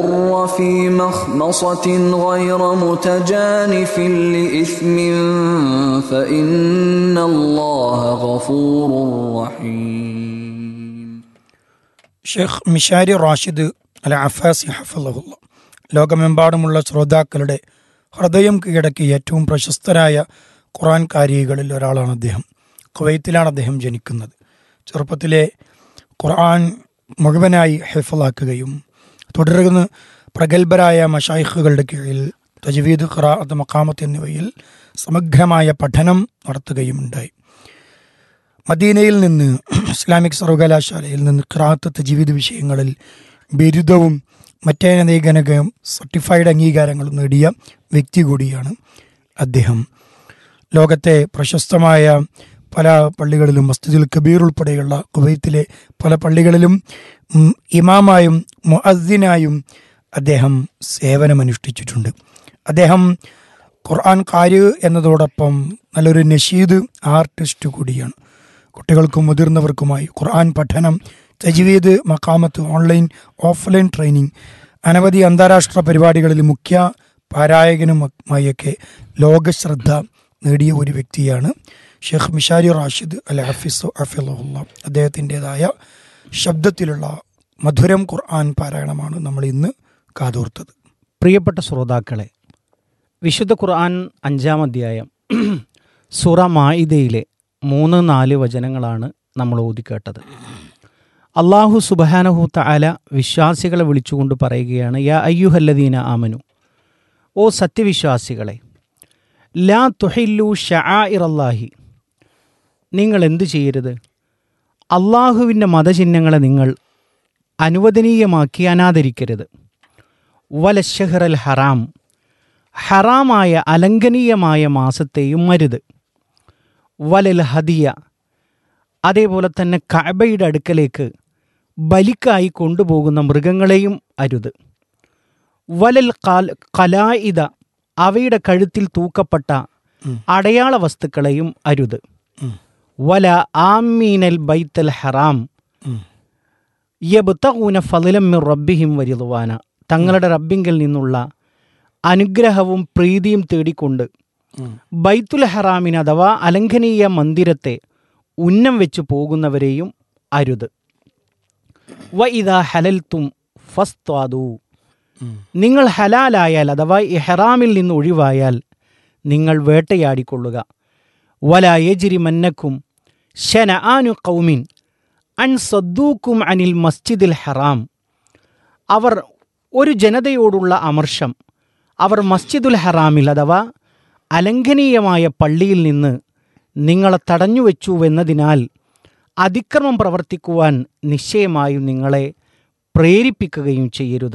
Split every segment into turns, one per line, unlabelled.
في مخمصة غير متجانف لإثم فإن الله غفور رحيم
Sheikh Mishary Rashid Al Afasy ഹഫലഹുല്ല ലോകമെമ്പാടുമുള്ള ശ്രോതാക്കളുടെ ഹൃദയം കീഴടക്കിയ ഏറ്റവും പ്രശസ്തരായ ഖുറാൻ കാരികളിൽ ഒരാളാണ് അദ്ദേഹം കുവൈത്തിലാണ് അദ്ദേഹം ജനിക്കുന്നത് ചെറുപ്പത്തിലെ ഖുർആൻ മുഴുവനായി ഹെഫലാക്കുകയും തുടർന്ന് പ്രഗത്ഭരായ മഷായിഖുകളുടെ കീഴിൽ തജ്വീദ് ഖറാഅത്ത് മക്കാമത്ത് എന്നിവയിൽ സമഗ്രമായ പഠനം നടത്തുകയുമുണ്ടായി മദീനയിൽ നിന്ന് ഇസ്ലാമിക് സർവകലാശാലയിൽ നിന്ന് ഖിറാത്ത് തജീവിദ് വിഷയങ്ങളിൽ ബിരുദവും മറ്റനേകനകം സർട്ടിഫൈഡ് അംഗീകാരങ്ങളും നേടിയ വ്യക്തി കൂടിയാണ് അദ്ദേഹം ലോകത്തെ പ്രശസ്തമായ പല പള്ളികളിലും മസ്ജിദുൽ കബീർ ഉൾപ്പെടെയുള്ള കുവൈത്തിലെ പല പള്ളികളിലും ഉം, ഇമാമായും മുഅദ്ദിനായും അദ്ദേഹം സേവനമനുഷ്ഠിച്ചിട്ടുണ്ട് അദ്ദേഹം ഖുർആൻ കാര് എന്നതോടൊപ്പം നല്ലൊരു നഷീദ് ആർട്ടിസ്റ്റ് കൂടിയാണ് കുട്ടികൾക്കും മുതിർന്നവർക്കുമായി ഖുർആൻ പഠനം തജ്വീദ് മക്കാമത്ത് ഓൺലൈൻ ട്രെയിനിങ് അനവധി അന്താരാഷ്ട്ര പരിപാടികളിൽ മുഖ്യ പാരായകനുമായൊക്കെ ലോകശ്രദ്ധ നേടിയ ഒരു വ്യക്തിയാണ് ഷെയ്ഖ് മിഷാരി റാഷിദ് അൽ ഹഫിസ് അഫിലുള്ള അദ്ദേഹത്തിൻ്റെതായ ശബ്ദത്തിലുള്ള മധുരം ഖുർആൻ പാരായണമാണ് നമ്മൾ ഇന്ന് കാതോർത്തത്
പ്രിയപ്പെട്ട ശ്രോതാക്കളെ വിശുദ്ധ ഖുർആൻ അഞ്ചാം അധ്യായം സൂറ മായിദയിലെ മൂന്ന് നാല് വചനങ്ങളാണ് നമ്മൾ ഓതിക്കേട്ടത് അള്ളാഹു സുബഹാനഹു തആല വിശ്വാസികളെ വിളിച്ചുകൊണ്ട് പറയുകയാണ് യാ അയ്യുഹല്ലദീന ആമനു ഓ സത്യവിശ്വാസികളെ ലാ തുഹില്ലു ഷആഇറല്ലാഹി നിങ്ങൾ എന്തു ചെയ്യരുത് അള്ളാഹുവിൻ്റെ മതചിഹ്നങ്ങളെ നിങ്ങൾ അനുവദനീയമാക്കി അനാദരിക്കരുത് വലശഹറൽ ഹറാം ഹറാമായ അലംഘനീയമായ മാസത്തെയും മരുത് വലൽ ഹദിയ അതേപോലെ തന്നെ കഅബയുടെ അടുക്കലേക്ക് ബലിക്കായി കൊണ്ടുപോകുന്ന മൃഗങ്ങളെയും അരുത് വലൽ കാൽ കലായിത അവയുടെ കഴുത്തിൽ തൂക്കപ്പെട്ട അടയാള വസ്തുക്കളെയും അരുത് വല ആമീനൽ ബൈത്തൽ ഹറാം യബ്തഗൂന ഫളിലം മിർ റബ്ബിഹിം വരിളുവാന തങ്ങളുടെ റബ്ബിങ്കിൽ നിന്നുള്ള അനുഗ്രഹവും പ്രീതിയും തേടിക്കൊണ്ട് ബൈത്തുൽ ഹറാമിന് അഥവാ അലംഘനീയ മന്ദിരത്തെ ഉന്നം വെച്ച് പോകുന്നവരെയും അരുത് വ ഇതാ ഹലൽത്തും ഫസ്ത്വാദു നിങ്ങൾ ഹലാലായാൽ അഥവാ ഇഹ്റാമിൽ നിന്ന് ഒഴിവായാൽ നിങ്ങൾ വേട്ടയാടിക്കൊള്ളുക വല യജിരി മന്നക്കും ഷന ആനു കൗമിൻ അൻ സദ്ദൂക്കും അനിൽ മസ്ജിദിൽ ഹറാം അവർ ഒരു ജനതയോടുള്ള അമർഷം അവർ മസ്ജിദുൽ ഹറാമിൽ അഥവാ അലംഘനീയമായ പള്ളിയിൽ നിന്ന് നിങ്ങളെ തടഞ്ഞുവെച്ചുവെന്നതിനാൽ അതിക്രമം പ്രവർത്തിക്കുവാൻ നിശ്ചയമായും നിങ്ങളെ പ്രേരിപ്പിക്കുകയും ചെയ്യരുത്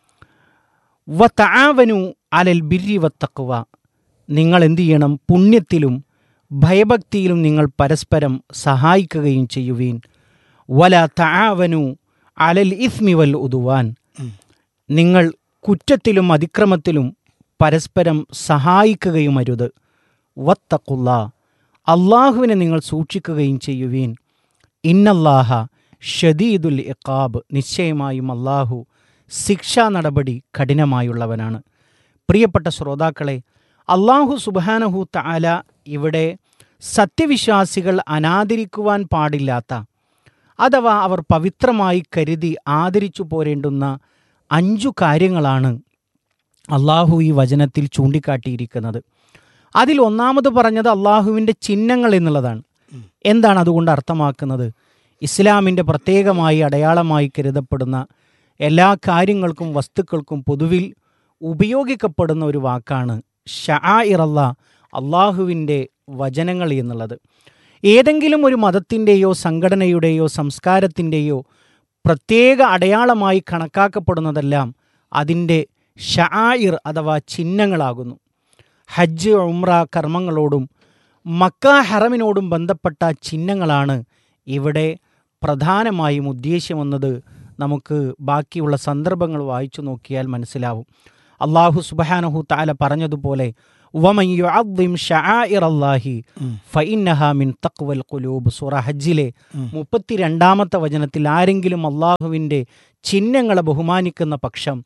വ തആവനു അലൽ ബിരി വത്തക്കുവ നിങ്ങൾ എന്തു ചെയ്യണം പുണ്യത്തിലും ഭയഭക്തിയിലും നിങ്ങൾ പരസ്പരം സഹായിക്കുകയും ചെയ്യുവീൻ വല തആവനു അലൽ ഇസ്മി വൽ ഉദുവാൻ നിങ്ങൾ കുറ്റത്തിലും അതിക്രമത്തിലും പരസ്പരം സഹായിക്കുകയും അരുത് വത്തക്കുള്ള അള്ളാഹുവിനെ നിങ്ങൾ സൂക്ഷിക്കുകയും ചെയ്യുവീൻ ഇന്നല്ലാഹ ഷദീദുൽ ഇഖാബ് നിശ്ചയമായും അള്ളാഹു ശിക്ഷാ നടപടി കഠിനമായുള്ളവനാണ് പ്രിയപ്പെട്ട ശ്രോതാക്കളെ അള്ളാഹു സുബാനഹു തആല ഇവിടെ സത്യവിശ്വാസികൾ അനാദരിക്കുവാൻ പാടില്ലാത്ത അഥവാ അവർ പവിത്രമായി കരുതി ആദരിച്ചു പോരേണ്ടുന്ന അഞ്ചു കാര്യങ്ങളാണ് അള്ളാഹു ഈ വചനത്തിൽ ചൂണ്ടിക്കാട്ടിയിരിക്കുന്നത് അതിൽ ഒന്നാമത് പറഞ്ഞത് അള്ളാഹുവിൻ്റെ ചിഹ്നങ്ങൾ എന്നുള്ളതാണ് എന്താണ് അതുകൊണ്ട് അർത്ഥമാക്കുന്നത് ഇസ്ലാമിൻ്റെ പ്രത്യേകമായി അടയാളമായി കരുതപ്പെടുന്ന എല്ലാ കാര്യങ്ങൾക്കും വസ്തുക്കൾക്കും പൊതുവിൽ ഉപയോഗിക്കപ്പെടുന്ന ഒരു വാക്കാണ് ഷാഇറല്ല അള്ളാഹുവിൻ്റെ വചനങ്ങൾ എന്നുള്ളത് ഏതെങ്കിലും ഒരു മതത്തിൻ്റെയോ സംഘടനയുടെയോ സംസ്കാരത്തിൻ്റെയോ പ്രത്യേക അടയാളമായി കണക്കാക്കപ്പെടുന്നതെല്ലാം അതിൻ്റെ ഷായിർ അഥവാ ചിഹ്നങ്ങളാകുന്നു ഹജ്ജ് ഉംറ കർമ്മങ്ങളോടും മക്ക ഹറമിനോടും ബന്ധപ്പെട്ട ചിഹ്നങ്ങളാണ് ഇവിടെ പ്രധാനമായും ഉദ്ദേശ്യമെന്നത് നമുക്ക് ബാക്കിയുള്ള സന്ദർഭങ്ങൾ വായിച്ചു നോക്കിയാൽ മനസ്സിലാവും അള്ളാഹു സുബഹാനഹു താല പറഞ്ഞതുപോലെ വമൻ യുഅദ്ദിം ഷആഇറല്ലാഹി ഫഇന്നഹാ മിൻ തഖ്വൽ ഖുലൂബ് സൂറ ഹജ്ജിലെ മുപ്പത്തിരണ്ടാമത്തെ വചനത്തിൽ ആരെങ്കിലും അള്ളാഹുവിൻ്റെ ചിഹ്നങ്ങളെ ബഹുമാനിക്കുന്ന പക്ഷം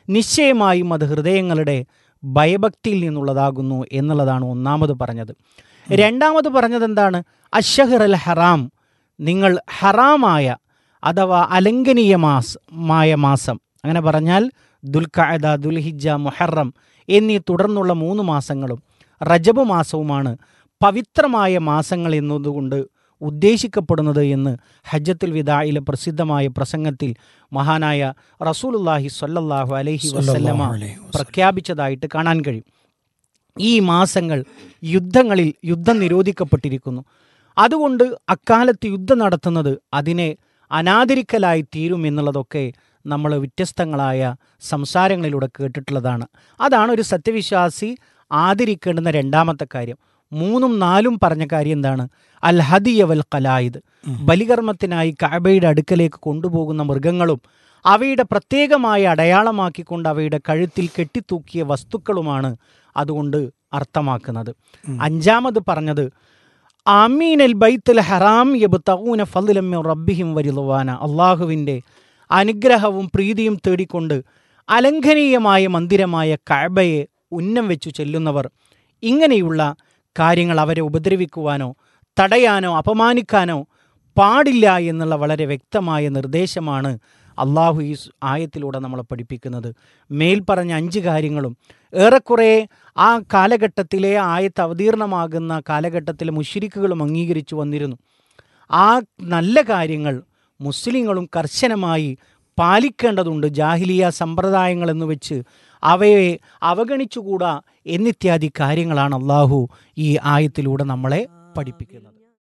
നിശ്ചയമായും അത് ഹൃദയങ്ങളുടെ ഭയഭക്തിയിൽ നിന്നുള്ളതാകുന്നു എന്നുള്ളതാണ് ഒന്നാമത് പറഞ്ഞത് രണ്ടാമത് പറഞ്ഞത് എന്താണ് അഷഹർ അൽ ഹറാം നിങ്ങൾ ഹറാമായ അഥവാ അലംഘനീയ മാസമായ മാസം അങ്ങനെ പറഞ്ഞാൽ ദുൽഖഅദ ദുൽഹിജ മുഹറം എന്നീ തുടർന്നുള്ള മൂന്ന് മാസങ്ങളും റജബ് മാസവുമാണ് പവിത്രമായ മാസങ്ങൾ എന്നതുകൊണ്ട് ഉദ്ദേശിക്കപ്പെടുന്നത് എന്ന് ഹജ്ജത്തുൽ വിദായിലെ പ്രസിദ്ധമായ പ്രസംഗത്തിൽ മഹാനായ റസൂലുല്ലാഹി സ്വല്ലല്ലാഹു അലൈഹി വസല്ലമ
സ്വല്ലല്ലാഹു അലൈഹി വസല്ലം.
പ്രഖ്യാപിച്ചതായിട്ട് കാണാൻ കഴിയും ഈ മാസങ്ങൾ യുദ്ധങ്ങളിൽ യുദ്ധം നിരോധിക്കപ്പെട്ടിരിക്കുന്നു അതുകൊണ്ട് അക്കാലത്ത് യുദ്ധം നടത്തുന്നത് അതിനെ അനാദരിക്കലായി തീരും എന്നുള്ളതൊക്കെ നമ്മൾ വ്യത്യസ്തങ്ങളായ സംസാരങ്ങളിലൂടെ കേട്ടിട്ടുള്ളതാണ് അതാണ് ഒരു സത്യവിശ്വാസി ആദരിക്കേണ്ടുന്ന രണ്ടാമത്തെ കാര്യം മൂന്നും നാലും പറഞ്ഞ കാര്യം എന്താണ് അൽ ഹദിയ വൽ കലായിദ് ബലികർമ്മത്തിനായി കഅബയുടെ അടുക്കലേക്ക് കൊണ്ടുപോകുന്ന മൃഗങ്ങളും അവയുടെ പ്രത്യേകമായ അടയാളമാക്കിക്കൊണ്ട് അവയുടെ കഴുത്തിൽ കെട്ടിത്തൂക്കിയ വസ്തുക്കളുമാണ് അതുകൊണ്ട് അർത്ഥമാക്കുന്നത് അഞ്ചാമത് പറഞ്ഞത് ആമീൻ അൽ ബൈത്തുൽ ഹറാം യബ്തഊന ഫദ്ലം മിൻ റബ്ബിഹിം വരിളുവാന അള്ളാഹുവിൻ്റെ അനുഗ്രഹവും പ്രീതിയും തേടിക്കൊണ്ട് അലംഘനീയമായ മന്ദിരമായ കഅബയെ ഉന്നം വെച്ചു ചെല്ലുന്നവർ ഇങ്ങനെയുള്ള കാര്യങ്ങൾ അവരെ ഉപദ്രവിക്കുവാനോ തടയാനോ അപമാനിക്കാനോ പാടില്ല എന്നുള്ള വളരെ വ്യക്തമായ നിർദ്ദേശമാണ് അള്ളാഹു ഈ സ് ആയത്തിലൂടെ നമ്മളെ പഠിപ്പിക്കുന്നത് മേൽപ്പറഞ്ഞ അഞ്ച് കാര്യങ്ങളും ഏറെക്കുറെ ആ കാലഘട്ടത്തിലെ ആയത്ത് അവതീർണമാകുന്ന കാലഘട്ടത്തിലെ മുഷിരിക്കുകളും അംഗീകരിച്ചു വന്നിരുന്നു ആ നല്ല കാര്യങ്ങൾ മുസ്ലിങ്ങളും കർശനമായി പാലിക്കേണ്ടതുണ്ട് ജാഹിലിയ സമ്പ്രദായങ്ങൾ എന്ന് വെച്ച് അവയെ അവഗണിച്ചുകൂടാ എന്നിത്യാദി കാര്യങ്ങളാണ് അള്ളാഹു ഈ ആയത്തിലൂടെ നമ്മളെ പഠിപ്പിക്കുന്നത്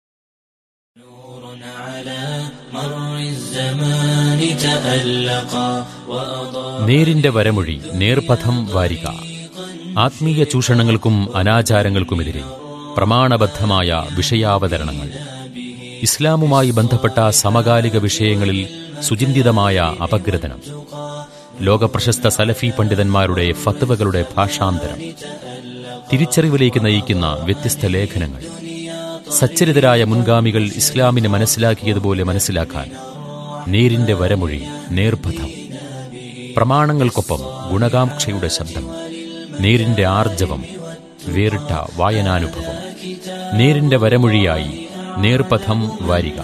നേരിന്റെ വരമൊഴി നേർപഥം വാരിക ആത്മീയ ചൂഷണങ്ങൾക്കും അനാചാരങ്ങൾക്കുമെതിരെ പ്രമാണബദ്ധമായ വിഷയാവതരണങ്ങൾ ഇസ്ലാമുമായി ബന്ധപ്പെട്ട സമകാലിക വിഷയങ്ങളിൽ സുചിന്തിതമായ അപഗ്രഥനം ലോകപ്രശസ്ത സലഫി പണ്ഡിതന്മാരുടെ ഫത്വകളുടെ ഭാഷാന്തരം തിരിച്ചറിവിലേക്ക് നയിക്കുന്ന വ്യത്യസ്ത ലേഖനങ്ങൾ സച്ചരിതരായ മുൻഗാമികൾ ഇസ്ലാമിനെ മനസ്സിലാക്കിയതുപോലെ മനസ്സിലാക്കാൻ നേരിന്റെ വരമൊഴി നേർപഥം പ്രമാണങ്ങൾക്കൊപ്പം ഗുണകാംക്ഷയുടെ ശബ്ദം നേരിന്റെ ആർജവം വേറിട്ട വായനാനുഭവം നേരിന്റെ വരമൊഴിയായി നേർപഥം വാരിക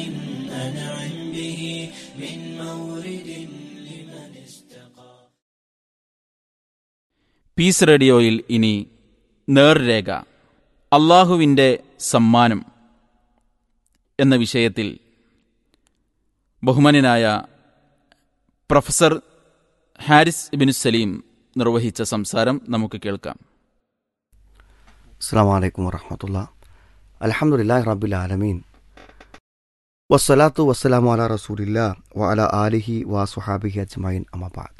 പീസ് റേഡിയോയിൽ ഇനി നേർരേഖ അള്ളാഹുവിൻ്റെ സമ്മാനം എന്ന വിഷയത്തിൽ ബഹുമാന്യനായ പ്രൊഫസർ ഹാരിസ് ഇബിനു സലീം നിർവഹിച്ച സംസാരം നമുക്ക് കേൾക്കാം
അസ്സാം വലൈക്കും വറഹമത്തുള്ള അലഹമുല്ലാ റബ്ബുൽ ആലമീൻ വസ്സലാത്തു വസ്സലാമു അല റസൂലില്ല വ അല ആലിഹി വ സുഹാബിഹി അജ്മൈൻ അമബാദ്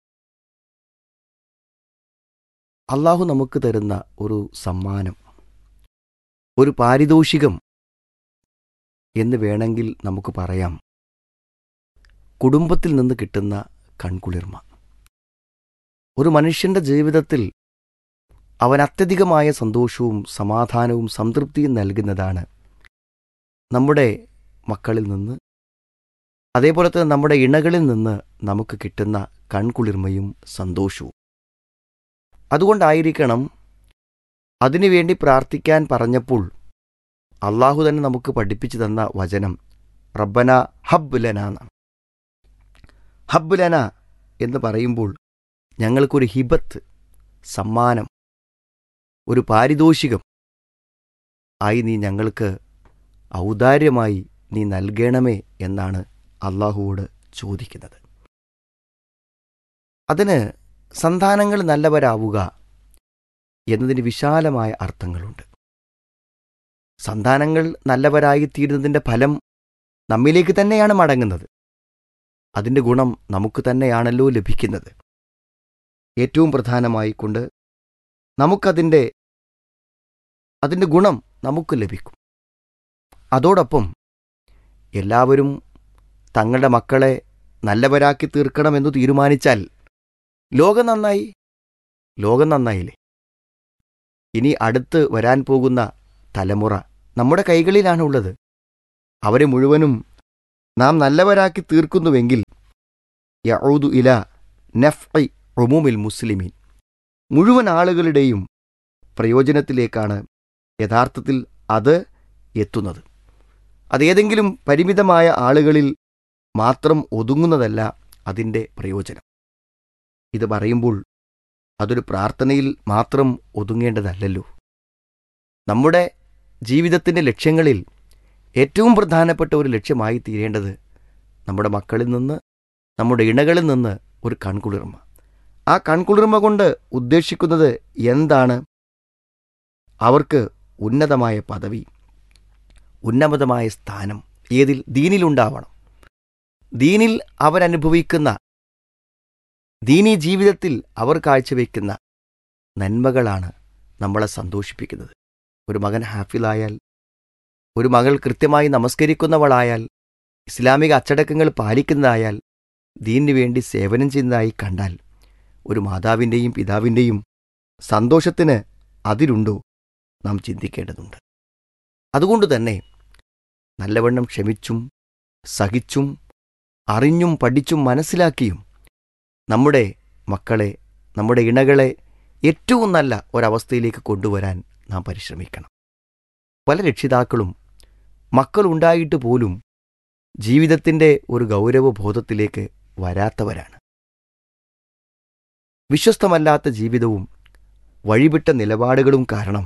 അള്ളാഹു നമുക്ക് തരുന്ന ഒരു സമ്മാനം ഒരു പാരിതോഷികം എന്ന് വേണമെങ്കിൽ നമുക്ക് പറയാം കുടുംബത്തിൽ നിന്ന് കിട്ടുന്ന കൺകുളിർമ ഒരു മനുഷ്യന്റെ ജീവിതത്തിൽ അവൻ അത്യധികമായ സന്തോഷവും സമാധാനവും സംതൃപ്തിയും നൽകുന്നതാണ് നമ്മുടെ മക്കളിൽ നിന്ന് അതേപോലെ തന്നെ നമ്മുടെ ഇണകളിൽ നിന്ന് നമുക്ക് കിട്ടുന്ന കൺകുളിർമയും സന്തോഷവും അതുകൊണ്ടായിരിക്കണം അതിനുവേണ്ടി പ്രാർത്ഥിക്കാൻ പറഞ്ഞപ്പോൾ അള്ളാഹു തന്നെ നമുക്ക് പഠിപ്പിച്ചു തന്ന വചനം റബ്ബന ഹബ്ബുലന എന്നാണ് ഹബ്ബുലന എന്ന് പറയുമ്പോൾ ഞങ്ങൾക്കൊരു ഹിബത്ത് സമ്മാനം ഒരു പാരിതോഷികം ആയി നീ ഞങ്ങൾക്ക് ഔദാര്യമായി നീ നൽകണമേ എന്നാണ് അള്ളാഹുവോട് ചോദിക്കുന്നത് അതിന് സന്താനങ്ങൾ നല്ലവരാവുക എന്നതിന് വിശാലമായ അർത്ഥങ്ങളുണ്ട് സന്താനങ്ങൾ നല്ലവരായി തീരുന്നതിൻ്റെ ഫലം നമ്മിലേക്ക് തന്നെയാണ് മടങ്ങുന്നത് അതിൻ്റെ ഗുണം നമുക്ക് തന്നെയാണല്ലോ ലഭിക്കുന്നത് ഏറ്റവും പ്രധാനമായി കൊണ്ട് നമുക്കതിൻ്റെ അതിൻ്റെ ഗുണം നമുക്ക് ലഭിക്കും അതോടൊപ്പം എല്ലാവരും തങ്ങളുടെ മക്കളെ നല്ലവരാക്കി തീർക്കണമെന്ന് തീരുമാനിച്ചാൽ ലോകം നന്നായി ലോകം നന്നായില്ലേ ഇനി അടുത്ത് വരാൻ പോകുന്ന തലമുറ നമ്മുടെ കൈകളിലാണുള്ളത് അവരെ മുഴുവനും നാം നല്ലവരാക്കി തീർക്കുന്നുവെങ്കിൽ യഊദു ഇല നഫ് ഒമൂമിൽ മുസ്ലിമീൻ മുഴുവൻ ആളുകളുടെയും പ്രയോജനത്തിലേക്കാണ് യഥാർത്ഥത്തിൽ അത് എത്തുന്നത് അതേതെങ്കിലും പരിമിതമായ ആളുകളിൽ മാത്രം ഒതുങ്ങുന്നതല്ല അതിൻ്റെ പ്രയോജനം ഇത് പറയുമ്പോൾ അതൊരു പ്രാർത്ഥനയിൽ മാത്രം ഒതുങ്ങേണ്ടതല്ലല്ലോ നമ്മുടെ ജീവിതത്തിൻ്റെ ലക്ഷ്യങ്ങളിൽ ഏറ്റവും പ്രധാനപ്പെട്ട ഒരു ലക്ഷ്യമായി തീരേണ്ടത് നമ്മുടെ മക്കളിൽ നിന്ന് നമ്മുടെ ഇണകളിൽ നിന്ന് ഒരു കൺകുളിർമ ആ കൺകുളിർമ കൊണ്ട് ഉദ്ദേശിക്കുന്നത് എന്താണ് അവർക്ക് ഉന്നതമായ പദവി ഉന്നതമായ സ്ഥാനം ഏതിൽ ദീനിലുണ്ടാവണം ദീനിൽ അവരനുഭവിക്കുന്ന ദീനീ ജീവിതത്തിൽ അവർ കാഴ്ചവെക്കുന്ന നന്മകളാണ് നമ്മളെ സന്തോഷിപ്പിക്കുന്നത് ഒരു മകൻ ഹാഫിലായാൽ ഒരു മകൾ കൃത്യമായി നമസ്കരിക്കുന്നവളായാൽ ഇസ്ലാമിക അച്ചടക്കങ്ങൾ പാലിക്കുന്നതായാൽ ദീനിനു വേണ്ടി സേവനം ചെയ്യുന്നതായി കണ്ടാൽ ഒരു മാതാവിൻ്റെയും പിതാവിൻ്റെയും സന്തോഷത്തിന് അതിലുണ്ടോ നാം ചിന്തിക്കേണ്ടതുണ്ട് അതുകൊണ്ട് തന്നെ നല്ലവണ്ണം ക്ഷമിച്ചും സഹിച്ചും അറിഞ്ഞും പഠിച്ചും മനസ്സിലാക്കിയും നമ്മുടെ മക്കളെ നമ്മുടെ ഇണകളെ ഏറ്റവും നല്ല ഒരവസ്ഥയിലേക്ക് കൊണ്ടുവരാൻ നാം പരിശ്രമിക്കണം പല രക്ഷിതാക്കളും മക്കളുണ്ടായിട്ട് പോലും ജീവിതത്തിൻ്റെ ഒരു ഗൗരവബോധത്തിലേക്ക് വരാത്തവരാണ് വിശ്വസ്തമല്ലാത്ത ജീവിതവും വഴിവിട്ട നിലപാടുകളും കാരണം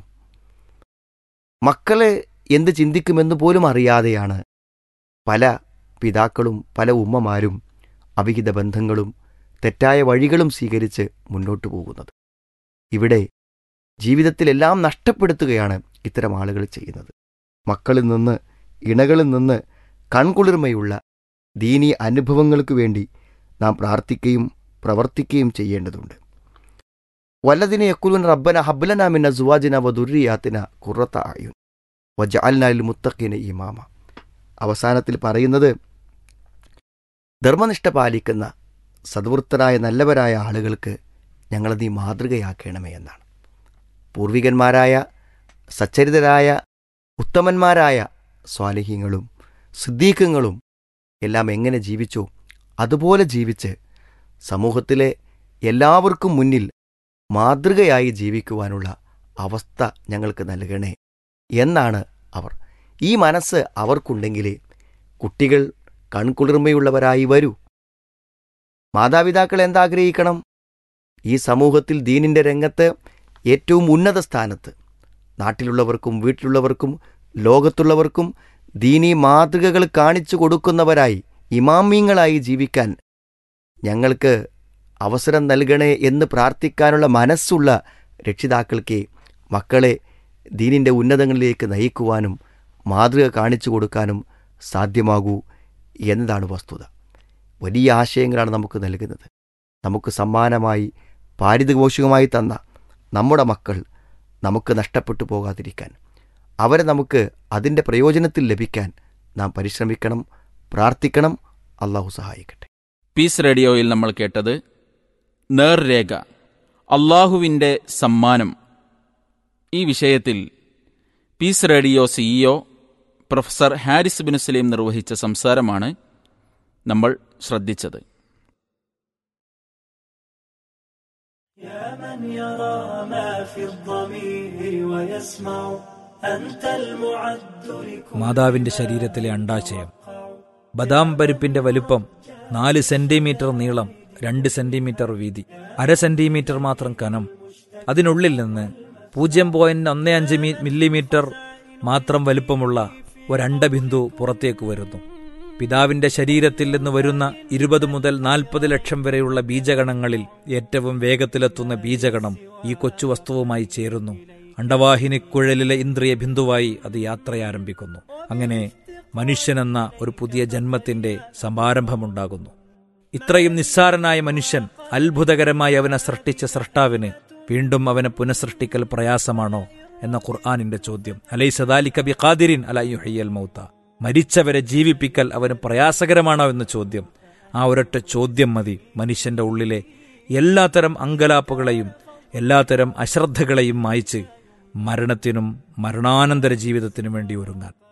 മക്കളെ എന്ത് ചിന്തിക്കുമെന്ന് പോലും അറിയാതെയാണ് പല പിതാക്കളും പല ഉമ്മമാരും അവിഹിത ബന്ധങ്ങളും തെറ്റായ വഴികളും സ്വീകരിച്ച് മുന്നോട്ടു പോകുന്നത് ഇവിടെ ജീവിതത്തിലെല്ലാം നഷ്ടപ്പെടുത്തുകയാണ് ഇത്തരം ആളുകൾ ചെയ്യുന്നത് മക്കളിൽ നിന്ന് ഇണകളിൽ നിന്ന് കൺകുളിർമയുള്ള ദീനീ അനുഭവങ്ങൾക്ക് വേണ്ടി നാം പ്രാർത്ഥിക്കുകയും പ്രവർത്തിക്കുകയും ചെയ്യേണ്ടതുണ്ട് വല്ലതിനെ യക്കുലുൻ റബ്ബന ഹബ്ലന മിന്ന സുവാജിന വദുരിയാത്തിന കുറത്ത ആയുൻ വജഅൽനാലിൽ മുത്തഖിന ഇമാമ അവസാനത്തിൽ പറയുന്നത് ധർമ്മനിഷ്ഠ പാലിക്കുന്ന സദ്വൃത്തരായ നല്ലവരായ ആളുകൾക്ക് ഞങ്ങൾ നീ മാതൃകയാക്കണമേ എന്നാണ് പൂർവികന്മാരായ സച്ചരിതരായ ഉത്തമന്മാരായ സ്വാലിഹ്യങ്ങളും സിദ്ദീഖങ്ങളും എല്ലാം എങ്ങനെ ജീവിച്ചോ അതുപോലെ ജീവിച്ച് സമൂഹത്തിലെ എല്ലാവർക്കും മുന്നിൽ മാതൃകയായി ജീവിക്കുവാനുള്ള അവസ്ഥ ഞങ്ങൾക്ക് നൽകണേ എന്നാണ് അവർ ഈ മനസ്സ് അവർക്കുണ്ടെങ്കിലേ കുട്ടികൾ കൺകുളിർമയുള്ളവരായി വരൂ മാതാപിതാക്കൾ എന്താഗ്രഹിക്കണം ഈ സമൂഹത്തിൽ ദീനിൻ്റെ രംഗത്ത് ഏറ്റവും ഉന്നത സ്ഥാനത്ത് നാട്ടിലുള്ളവർക്കും വീട്ടിലുള്ളവർക്കും ലോകത്തുള്ളവർക്കും ദീനീ മാതൃകകൾ കാണിച്ചു കൊടുക്കുന്നവരായി ഇമാമീങ്ങളായി ജീവിക്കാൻ ഞങ്ങൾക്ക് അവസരം നൽകണേ എന്ന് പ്രാർത്ഥിക്കാനുള്ള മനസ്സുള്ള രക്ഷിതാക്കൾക്ക് മക്കളെ ദീനിൻ്റെ ഉന്നതങ്ങളിലേക്ക് നയിക്കുവാനും മാതൃക കാണിച്ചു കൊടുക്കാനും സാധ്യമാകൂ എന്നതാണ് വസ്തുത വലിയ ആശയങ്ങളാണ് നമുക്ക് നൽകുന്നത് നമുക്ക് സമ്മാനമായി പാരിതോഷികമായി തന്ന നമ്മുടെ മക്കൾ നമുക്ക് നഷ്ടപ്പെട്ടു പോകാതിരിക്കാൻ അവരെ നമുക്ക് അതിൻ്റെ പ്രയോജനത്തിൽ ലഭിക്കാൻ നാം പരിശ്രമിക്കണം പ്രാർത്ഥിക്കണം അള്ളാഹു സഹായിക്കട്ടെ
പീസ് റേഡിയോയിൽ നമ്മൾ കേട്ടത് നേർരേഖ അള്ളാഹുവിൻ്റെ സമ്മാനം ഈ വിഷയത്തിൽ peace radio CEO professor Haris bin Saleem നിർവഹിച്ച സംസാരമാണ് നമ്മൾ ശ്രദ്ധിച്ചത്
يا من يرى ما في الضمير ويسمع أنت المعد لكل
മാതാവിന്റെ ശരീരത്തിലെ അണ്ടാശയം ബദാം പരിപ്പിന്റെ വലുപ്പം നാല് സെന്റിമീറ്റർ നീളം രണ്ട് സെന്റിമീറ്റർ വീതി അര സെന്റിമീറ്റർ മാത്രം കനം അതിനുള്ളിൽ നിന്ന് പൂജ്യം പോയിന്റ് ഒന്ന് അഞ്ച് മി- മില്ലിമീറ്റർ മാത്രം വലുപ്പമുള്ള ഒരണ്ടബിന്ദു പുറത്തേക്ക് വരുന്നു പിതാവിന്റെ ശരീരത്തിൽ നിന്ന് വരുന്ന ഇരുപത് മുതൽ നാൽപ്പത് ലക്ഷം വരെയുള്ള ബീജഗണങ്ങളിൽ ഏറ്റവും വേഗത്തിലെത്തുന്ന ബീജഗണം ഈ കൊച്ചു വസ്തുവുമായി ചേരുന്നു അണ്ടവാഹിനിക്കുഴലിലെ ഇന്ദ്രിയ ബിന്ദുവായി അത് യാത്രയാരംഭിക്കുന്നു അങ്ങനെ മനുഷ്യനെന്ന ഒരു പുതിയ ജന്മത്തിന്റെ സമാരംഭമുണ്ടാകുന്നു ഇത്രയും നിസ്സാരനായ മനുഷ്യൻ അത്ഭുതകരമായി അവനെ സൃഷ്ടിച്ച സൃഷ്ടാവിന് വീണ്ടും അവനെ പുനഃസൃഷ്ടിക്കൽ പ്രയാസമാണോ എന്ന ഖുർആാനിന്റെ ചോദ്യം അലൈ സദാലിക ബി ഖാദിരിൻ അലയുഹയ്യൽ മൗത്ത മരിച്ചവരെ ജീവിപ്പിക്കൽ അവന് പ്രയാസകരമാണോ എന്ന ചോദ്യം ആ ഒരൊറ്റ ചോദ്യം മതി മനുഷ്യന്റെ ഉള്ളിലെ എല്ലാത്തരം അങ്കലാപ്പുകളെയും എല്ലാത്തരം അശ്രദ്ധകളെയും മായ്ച്ച് മരണത്തിനും മരണാനന്തര ജീവിതത്തിനും വേണ്ടി ഒരുങ്ങാൻ